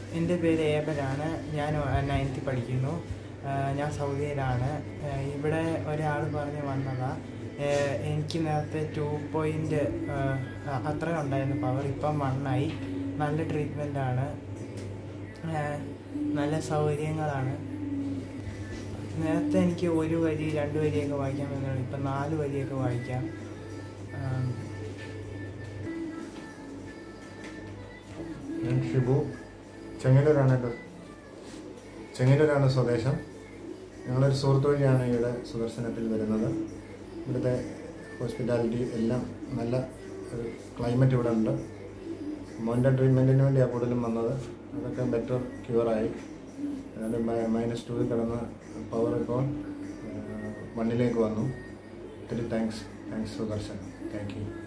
എൻ്റെ പേര് ഏബലാണ് ഞാൻ നയൻത്തിൽ പഠിക്കുന്നു ആ, ഞാൻ സൗദിയിലാണ് ആ, ഇവിടെ ഒരാൾ പറഞ്ഞ് വന്നതാ ഏ, എനിക്ക് നേരത്തെ ടു പോയിൻറ്റ് അത്ര ഉണ്ടായിരുന്നു പവർ ഇപ്പം വണ്ണായി നല്ല ട്രീറ്റ്മെൻറ്റാണ് നല്ല സൗകര്യങ്ങളാണ് നേരത്തെ എനിക്ക് ഒരു വരി രണ്ട് വരിയൊക്കെ വായിക്കാൻ പറ്റുന്നുള്ളൂ ഇപ്പം നാല് വരിയൊക്കെ വായിക്കാം ആം, ഞാൻ ഷിബു ചെങ്ങന്നൂരാണ് എൻ്റെ ചെങ്ങന്നൂരാണ് സ്വദേശം ഞങ്ങളൊരു സുഹൃത്ത് വഴിയാണ് ഇവിടെ സുദർശനത്തിൽ വരുന്നത് ഇവിടുത്തെ ഹോസ്പിറ്റാലിറ്റി എല്ലാം നല്ല ഒരു ക്ലൈമറ്റ് ഇവിടെ ഉണ്ട് മോൻ്റെ ട്രീറ്റ്മെൻറ്റിന് വേണ്ടിയാണ് കൂടുതലും വന്നത് അതൊക്കെ ബെറ്റർ ക്യൂറായി അതായത് മൈനസ് ടൂവിൽ കിടന്ന് പവർ ഇപ്പോൾ വണ്ണിലേക്ക് വന്നു ഒത്തിരി thanks thanks Sudarshan thank U